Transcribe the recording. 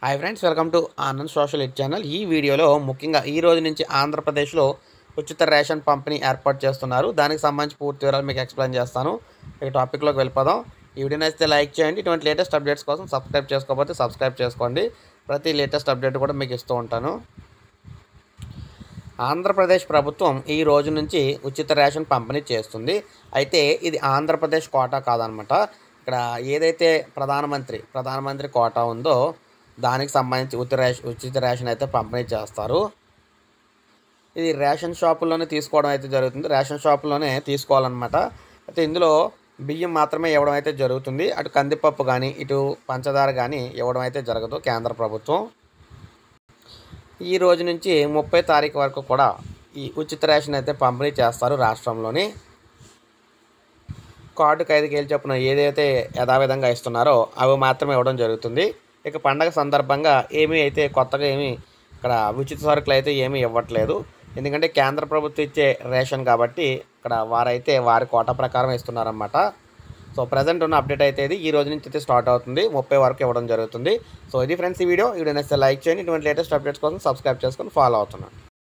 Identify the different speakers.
Speaker 1: hi friends welcome to Anand social ed channel ఈ వీడియోలో ముఖ్యంగా ఈ రోజు నుంచి ఆంధ్రప్రదేశ్లో ఉచిత రేషన్ పంపిణీ ఏర్పాటు చేస్తున్నారు దానికి సంబంధించి పూర్తి వివరాలు మీకు ఎక్స్ప్లెయిన్ చేస్తాను ఈ టాపిక్లోకి వెళ్ళిపోదాం ఈ వీడియో నచ్చితే లైక్ చేయండి ఇటువంటి లేటెస్ట్ అప్డేట్స్ కోసం సబ్స్క్రైబ్ చేసుకోకపోతే సబ్స్క్రైబ్ చేసుకోండి ప్రతి లేటెస్ట్ అప్డేట్ కూడా మీకు ఇస్తూ ఉంటాను ఆంధ్రప్రదేశ్ ప్రభుత్వం ఈ రోజు నుంచి ఉచిత రేషన్ పంపిణీ చేస్తుంది అయితే ఇది ఆంధ్రప్రదేశ్ కోటా కాదనమాట ఇక్కడ ఏదైతే ప్రధానమంత్రి ప్రధానమంత్రి కోటా ఉందో దానికి సంబంధించి ఉచిత రేషన్ ఉచిత రేషన్ అయితే పంపిణీ చేస్తారు ఇది రేషన్ షాపుల్లోనే తీసుకోవడం అయితే జరుగుతుంది రేషన్ షాపుల్లోనే తీసుకోవాలన్నమాట అయితే ఇందులో బియ్యం మాత్రమే ఇవ్వడం అయితే జరుగుతుంది అటు కందిపప్పు కానీ ఇటు పంచదార కానీ ఇవ్వడం అయితే జరగదు కేంద్ర ప్రభుత్వం ఈ రోజు నుంచి ముప్పై తారీఖు వరకు కూడా ఈ ఉచిత రేషన్ అయితే పంపిణీ చేస్తారు రాష్ట్రంలోని కార్డుకి ఐదు కేజీలు చొప్పున ఏదైతే యథావిధంగా ఇస్తున్నారో అవి మాత్రమే ఇవ్వడం జరుగుతుంది ఇక పండగ సందర్భంగా ఏమీ అయితే కొత్తగా ఏమీ ఇక్కడ ఉచిత సరుకులు అయితే ఏమీ ఇవ్వట్లేదు ఎందుకంటే కేంద్ర ప్రభుత్వం ఇచ్చే రేషన్ కాబట్టి ఇక్కడ వారైతే వారి కోట ప్రకారం ఇస్తున్నారన్నమాట సో ప్రజెంట్ ఉన్న అప్డేట్ అయితే ఇది ఈ రోజు నుంచి అయితే స్టార్ట్ అవుతుంది ముప్పై వరకు ఇవ్వడం జరుగుతుంది సో ఇది ఫ్రెండ్స్ ఈ వీడియో ఈ వీడియో నచ్చితే లైక్ చేయండి ఇటువంటి లేటెస్ట్ అప్డేట్స్ కోసం సబ్స్క్రైబ్ చేసుకొని ఫాలో అవుతున్నాను